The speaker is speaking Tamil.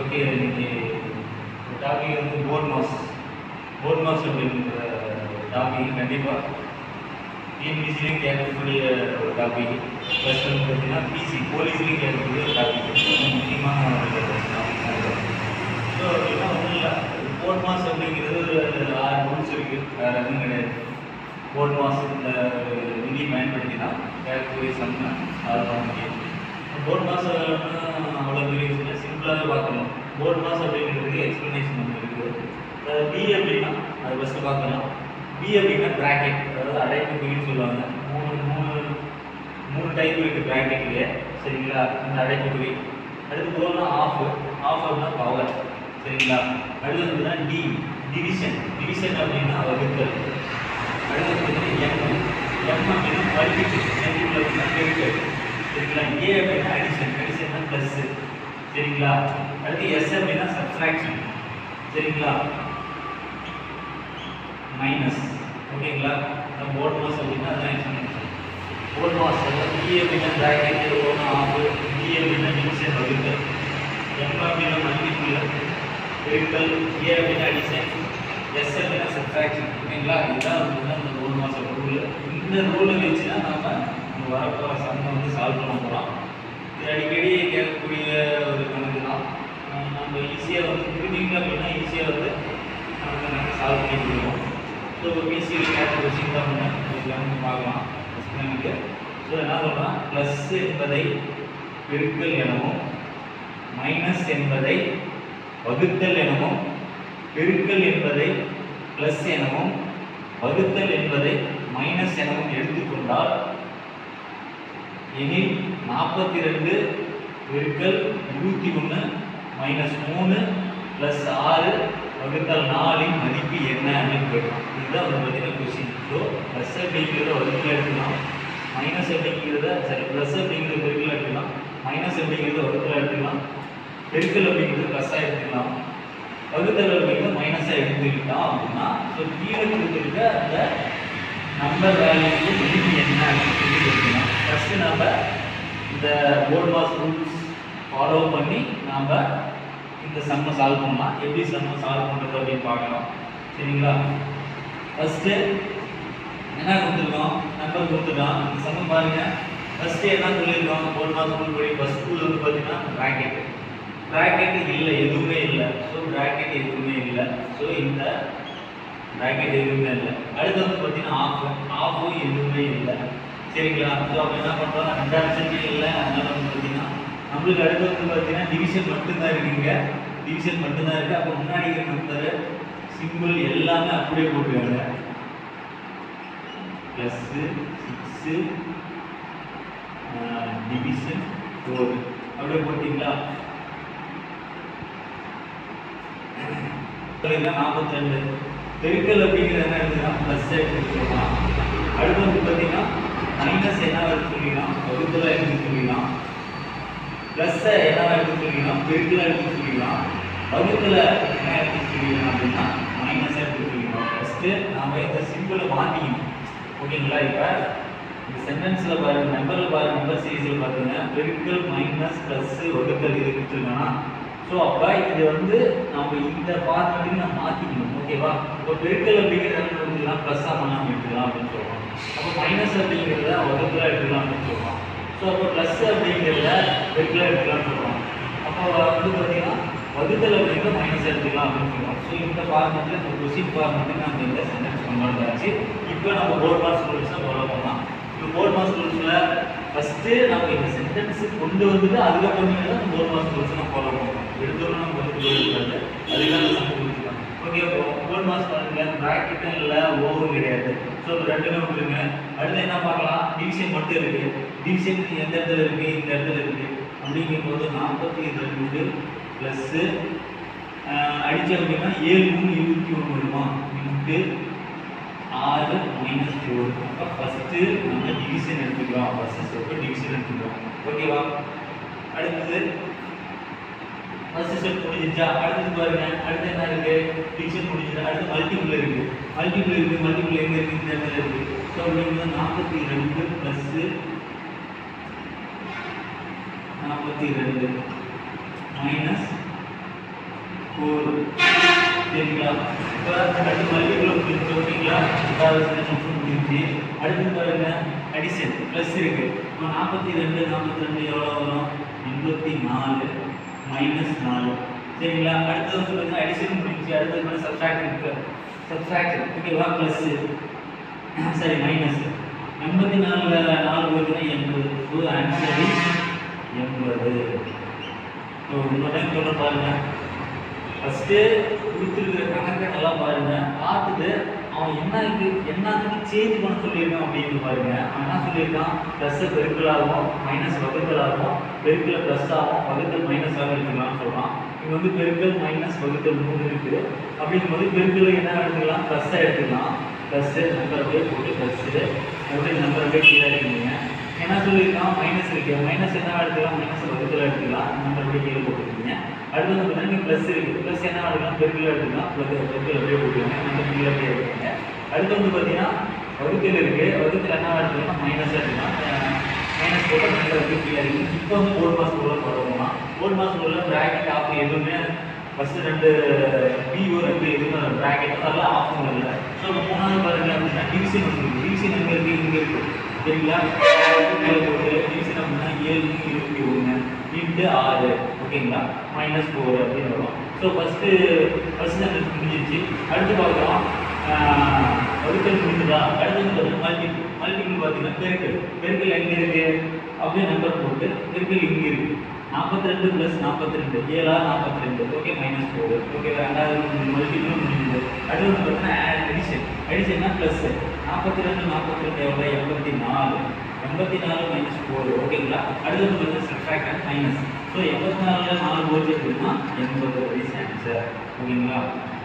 ஓகே இன்னைக்கு டாபிக் வந்து போர்ட் மாஸ் போர்ட் மாஸ் அப்படிங்கிற டாபிக் கண்டிப்பாக டிஎன்பிசிலையும் கேட்கக்கூடிய ஒரு டாபிக் ப்ளஸ் வந்து பார்த்தீங்கன்னா பிசி போலீஸ்லையும் கேட்கக்கூடிய ஒரு டாபிக் முக்கியமான ஸோ இதெல்லாம் ஒன்றும் இல்லை போர்ட் மாஸ் அப்படிங்கிறது ஒரு ஆறு ரூல்ஸ் இருக்குது வேறு எதுவும் கிடையாது போர்ட் மாஸ் இந்த விதி பயன்படுத்தி தான் கேட்கக்கூடிய சம்மை சால்வ் பண்ண முடியும் போர்ட் மாஸ் அவ்வளோ பெரிய விஷயம் சிம்பிளாகவே பார்க்கணும் போர்ட் மாஸ் அப்படிங்கிறதுக்கு எக்ஸ்ப்ளனேஷன் ஒன்று இருக்குது பி அப்படின்னா அது ஃபஸ்ட்டு பார்க்கலாம் பி அப்படின்னா பிராக்கெட் அதாவது அடைப்புக்குறின்னு சொல்லுவாங்க மூணு மூணு மூணு டைப் இருக்குது ப்ராக்கெட்லேயே சரிங்களா இந்த அடைப்புக்குறி அடுத்து போனா ஆஃப் ஆஃப் அப்படின்னா பவர் சரிங்களா அடுத்து வந்துன்னா டி டிவிஷன் டிவிஷன் அப்படின்னா வகுத்தல் அடுத்து பார்த்தீங்கன்னா எம் எம் அப்படின்னா மல்டிபிள் மல்டிபிள் அப்படின்னா பெருக்கல் சரிங்களா ஏ அப்படின்னா அடிஷன் அடிஷன்னா ப்ளஸ் சரிங்களா அடுத்து எஸ் அப்படின்னா சப்ஸ்ட்ராக்ஷன் சரிங்களா மைனஸ் ஓகேங்களா நம்ம போர்ட் மாஸ் அப்படின்னா அதான் எக்ஸ்பிளேஷன் போர்ட் மாஸ் அதாவது பி அப்படின்னா பிராக்கெட் ஓனா ஆஃப் பி அப்படின்னா டிவிஷன் வகுத்தல் எம் அப்படின்னா மல்டிபிள் பெருக்கல் ஏ அப்படின்னா அடிஷன் எஸ் அப்படின்னா சப்ஸ்ட்ராக்ஷன் ஓகேங்களா இதுதான் வந்து அந்த போர்ட் மாஸ் ரூல் இந்த ரூலை வச்சு தான் நம்ம நம்ம வரப்போகிற சம்மை வந்து சால்வ் பண்ண போகிறோம் இது அடிக்கடி கேட்கக்கூடிய ஒரு கணக்கு தான் அஹ் நம்ம ஈஸியாக வந்து புரிஞ்சுக்கிட்டோம் அப்படின்னா ஈஸியாக வந்து நம்ம கணக்கு சால்வ் பண்ணி கொடுக்குறோம் ஸோ பிசியில் கேட்ட கொஸ்டின் தான் பண்ண இதில் வந்து பார்க்கலாம் கணக்கு ஸோ என்ன சொல்கிறோம் ப்ளஸ் என்பதை பெருக்கல் எனவும் மைனஸ் என்பதை வகுத்தல் எனவும் பெருக்கல் என்பதை ப்ளஸ் எனவும் வகுத்தல் என்பதை மைனஸ் எனவும் எடுத்துக்கொண்டால் எனில் நாற்பத்தி ரெண்டு பெருக்கல் இருபத்தி ஒன்று மைனஸ் மூணு ப்ளஸ் ஆறு வகுத்தல் நாலின் மதிப்பு என்ன அப்படின்னு கேட்கலாம் இதுதான் வந்து பார்த்தீங்கன்னா கொஸ்டின் ஸோ ப்ளஸ் அப்படிங்கிறத வகுத்தில் எடுத்துக்கலாம் மைனஸ் அப்படிங்கிறத சரி ப்ளஸ் அப்படிங்கிறத பெருக்கல் எடுத்துக்கலாம் மைனஸ் அப்படிங்கிறத வகுத்தில் எடுத்துக்கலாம் பெருக்கல் அப்படிங்கிறது ப்ளஸ்ஸாக எடுத்துக்கலாம் வகுத்தல் அப்படிங்கிறது மைனஸாக எடுத்துக்கிட்டோம் அப்படின்னா ஸோ கீழே கொடுத்துருக்க அந்த நம்பர் வேல்யூக்கு மதிப்பு என்ன அப்படின்னு சொல்லி தெரிஞ்சுக்கணும் ஃபஸ்ட்டு நம்ம இந்த போர்ட் மாஸ் ரூல்ஸ் ஃபாலோ பண்ணி நாம் இந்த சம்மை சால்வ் பண்ணலாம் எப்படி சம்மை சால்வ் பண்ணுறது அப்படின்னு பார்க்கலாம் சரிங்களா ஃபஸ்ட்டு என்ன கொடுத்துருக்கோம் நம்பர் கொடுத்துருக்கோம் இந்த சம்மை பாருங்க ஃபஸ்ட்டு என்ன சொல்லியிருக்கோம் போர்ட் மாஸ் ரூல் படி ஃபஸ்ட் ரூல் வந்து பார்த்தீங்கன்னா ப்ராக்கெட் ப்ராக்கெட் இல்லை எதுவுமே இல்லை ஸோ ப்ராக்கெட் எதுவுமே இல்லை ஸோ இந்த ப்ராக்கெட் எதுவுமே இல்லை அடுத்து வந்து பார்த்தீங்கன்னா ஆஃப் ஆஃபும் எதுவுமே இல்லை சரிங்களா ஸோ அப்போ என்ன பண்ணுறோம் ரெண்டு ஆப்ஷனே இல்லை அதனால வந்து பார்த்தீங்கன்னா நம்மளுக்கு அடுத்து வந்து பார்த்தீங்கன்னா டிவிஷன் மட்டும்தான் இருக்குங்க டிவிஷன் மட்டும்தான் இருக்குது அப்போ முன்னாடி இருக்கிற நம்பர் சிம்பிள் எல்லாமே அப்படியே போட்டுருக்காங்க ப்ளஸ்ஸு சிக்ஸு டிவிஷன் ஃபோர் அப்படியே போட்டிங்களா நாற்பத்தி ரெண்டு பெருக்கல் அப்படிங்கிறது என்ன இருக்குன்னா ப்ளஸ் எடுத்துக்கலாம் அடுத்து வந்து பார்த்தீங்கன்னா மைனஸ் என்ன எடுத்து சொல்லிக்கலாம் வகுத்தில் எடுத்து சொல்லிக்கலாம் ப்ளஸ்ஸை என்ன எடுத்து சொல்லிக்கலாம் பெருக்கல் எடுத்து சொல்லிக்கலாம் வகுத்தில் என்ன எடுத்து சொல்லிக்கலாம் அப்படின்னா மைனஸ் எடுத்து சொல்லிக்கலாம் ஃபஸ்ட்டு நாம் இந்த சிம்பிளை மாற்றிக்கணும் ஓகேங்களா இப்போ இந்த சென்டென்ஸில் பாருங்க நம்பரில் பாருங்க நம்பர் சீரீஸில் பார்த்துங்க பெருக்கல் மைனஸ் ப்ளஸ் வகுத்தல் இது கொடுத்துருக்கானா ஸோ அப்போ இது வந்து நம்ம இந்த ஃபார்மேட்டுக்கு நம்ம மாற்றிக்கணும் ஓகேவா இப்போ பெருக்கல் அப்படிங்கிறது என்ன எடுத்துக்கலாம் ப்ளஸ்ஸாக பண்ணாமல் எடுத்துக்கலாம் அப்படின்னு சொல்கிறோம் அப்போ மைனஸ் அப்படிங்கிறத வகுத்தில் எடுத்துக்கலாம் அப்படின்னு சொல்கிறோம் ஸோ அப்போ ப்ளஸ் அப்படிங்கிறத பெருக்கல் எடுத்துக்கலாம்னு சொல்கிறோம் அப்போ வந்து பார்த்தீங்கன்னா வகுத்தல் அப்படிங்கிறத மைனஸ் எடுத்துக்கலாம் அப்படின்னு சொல்கிறோம் ஸோ இந்த ஃபார்மேட்டில் இந்த கொஸ்டின் ஃபார்மேட்டுக்கு நம்ம இந்த சென்டென்ஸ் கன்வெர்ட் ஆச்சு இப்போ நம்ம போர்ட் மார்க்ஸ் ரூல்ஸை ஃபாலோ பண்ணலாம் இப்போ போர்ட் மார்க்ஸ் ரூல்ஸில் ஃபஸ்ட்டு நம்ம இந்த சென்டென்ஸ் கொண்டு வந்துட்டு அதுக்கப்புறமே தான் நம்ம போர்ட் மார்க்ஸ் ரூல்ஸ் நம்ம ஃபாலோ பண்ணுறோம் எடுத்தோன்னு நம்ம வந்து போயிருக்காது அதுக்காக நம்ம சம் கொடுத்துருக்கோம் ஓகே இப்போ போர்ட் மார்க்ஸ் பாருங்க ப்ராக்கெட்டும் இல்லை ஓவரும் கிடையாது ஸோ ரெண்டுமே விட்டுருங்க அடுத்து என்ன பார்க்கலாம் டிவிஷன் மட்டும் இருக்குது டிவிஷன் எந்த இடத்துல இருக்குது இந்த இடத்துல இருக்குது அப்படிங்கும்போது நாற்பத்தி ரெண்டு ப்ளஸ்ஸு அடிச்சு அப்படின்னா ஏழு மூணு இருபத்தி ஒன்று வருமா இன்ட்டு ஆறு மைனஸ் ஃபோர் அப்போ ஃபஸ்ட்டு நம்ம டிவிஷன் எடுத்துக்கலாம் ஃபஸ்ட்டு ஸ்டெப்பு டிவிஷன் எடுத்துக்கிறோம் ஓகேவா அடுத்தது ஃபஸ்ட்டு ஸ்டெப் முடிஞ்சிச்சா அடுத்தது பாருங்க அடுத்து என்ன இருக்கு டிவிஷன் முடிஞ்சது அடுத்து மல்டிபிள் இருக்கு மல்டிபிள் இருக்கு மல்டிபிள் எங்க இருக்கு இந்த இடத்துல இருக்கு ஸோ அப்படிங்கிறது நாற்பத்தி ரெண்டு ப்ளஸ்ஸு நாற்பத்தி ரெண்டு மைனஸ் ஃபோர் சரிங்களா இப்போ அடுத்து மல்டிபிள் முடிஞ்சு ஓகேங்களா அதாவது முடிஞ்சு அடுத்து பாருங்க அடிஷன் ப்ளஸ் இருக்கு இப்போ நாற்பத்தி ரெண்டு நாற்பத்தி ரெண்டு எவ்வளோ வரும் எண்பத்தி நாலு மைனஸ் நாலு சரிங்களா அடுத்தது வந்து பார்த்தீங்கன்னா அடிஷன் முடிஞ்சு அடுத்தது வந்து சப்ஸ்ட்ராக்ட் இருக்கு சப்ஸ்ட்ராக்ட் ஓகேவா ப்ளஸ் சரி மைனஸ் எண்பத்தி நாலில் நாலு போச்சுன்னா எண்பது ஸோ ஆன்சர் எண்பது ஸோ இன்னொரு டைம் சொல்ல பாருங்க ஃபஸ்ட்டு கொடுத்துருக்கிற கணக்கை நல்லா பாருங்க பார்த்துட்டு அவன் என்ன இது என்னத்துக்கு சேஞ்ச் பண்ண சொல்லியிருக்கான் அப்படின்னு பாருங்க அவன் என்ன சொல்லியிருக்கான் ப்ளஸ்ஸை பெருக்கலாகவும் மைனஸ் வகுத்தலாகவும் பெருக்கல ப்ளஸ் ஆகும் வகுத்தல் மைனஸ் ஆகும் எடுத்துக்கலாம்னு சொல்கிறான் இங்கே வந்து பெருக்கல் மைனஸ் வகுத்தல் மூணு இருக்குது அப்படிங்கும்போது பெருக்கல் என்ன எடுத்துக்கலாம் ப்ளஸ்ஸாக எடுத்துக்கலாம் ப்ளஸ்ஸு நம்பர் அப்படியே போட்டு ப்ளஸ்ஸு அப்படியே நம்பர் அப்படியே கீழே எடுக்கணுங்க என்ன சொல்லியிருக்கான் மைனஸ் இருக்கு மைனஸ் என்ன எடுத்துக்கலாம் மைனஸ் வகுத்தில் எடுத்துக்கலாம் நம்பர் அப்படியே கீழே போட்டுருக்கீங்க அடுத்து வந்து பார்த்தீங்கன்னா ப்ளஸ் இருக்குது ப்ளஸ் என்ன எடுக்கலாம் பெருக்கில் எடுத்துக்கலாம் ப்ளஸ் பெருக்கில் அப்படியே போட்டுருவாங்க நம்பர் கீழே அப்படியே எடுத்துக்கோங்க அடுத்து வந்து பார்த்தீங்கன்னா வகுத்தில் இருக்குது வகுத்தில் என்ன எடுத்துக்கலாம் மைனஸ் எடுத்துக்கலாம் மைனஸ் போட்டு நம்பர் அப்படியே கீழே இருக்குது இப்போ வந்து போர்ட் மாஸ் உள்ள போடுவோம்னா போர்ட் மாஸ் உள்ள ப்ராக்கெட் ஆஃப் எதுவுமே ஃபஸ்ட்டு ரெண்டு பிஓ ரெண்டு எதுவுமே ப்ராக்கெட் அதெல்லாம் ஆஃப் பண்ணல ஸோ இப்போ மூணாவது பாருங்க அப்படின்னா டிவிஷன் வந்து டிவிஷன் எங்கே இருக்குது இங்கே இருக்குது சரிங்களா மேலே போட்டு டிவிஷன் அப்படின்னா ஏழு இருபத்தி ஒன்று இன்ட்டு ஆறு ஓகேங்களா மைனஸ் ஃபோர் அப்படின்னு வரும் ஸோ ஃபஸ்ட்டு ஃபஸ்ட் ஸ்டாண்டர்ட் முடிஞ்சிருச்சு அடுத்து பார்க்குறோம் வகுத்தல் முடிஞ்சுதா அடுத்து வந்து பார்த்தீங்கன்னா மல்டிபிள் மல்டிபிள் பார்த்தீங்கன்னா பெருக்கல் பெருக்கல் எங்கே இருக்குது அப்படியே நம்பர் போட்டு பெருக்கல் இங்கே இருக்குது நாற்பத்தி ரெண்டு ப்ளஸ் நாற்பத்தி ரெண்டு ஏழா நாற்பத்தி ரெண்டு ஓகே மைனஸ் ஃபோர் ஓகே ரெண்டாவது மல்டிபிள் முடிஞ்சது அடுத்து வந்து பார்த்தீங்கன்னா அடிஷன் அடிஷன்னா ப்ளஸ் நாற்பத்தி ரெண்டு நாற்பத்தி ரெண்டு எவ்வளோ எண்பத்தி நாலு எண்பத்தி நாலு மைனஸ் ஃபோர் ஓகேங்களா அடுத்து வந்து பார்த்தீங்கன்னா சப்ட்ராக்ட் அண்ட் மைனஸ் ஸோ எண்பத்தி நாலில் நாலு போச்சு அப்படின்னா எண்பது வயசு ஆன்சர் ஓகேங்களா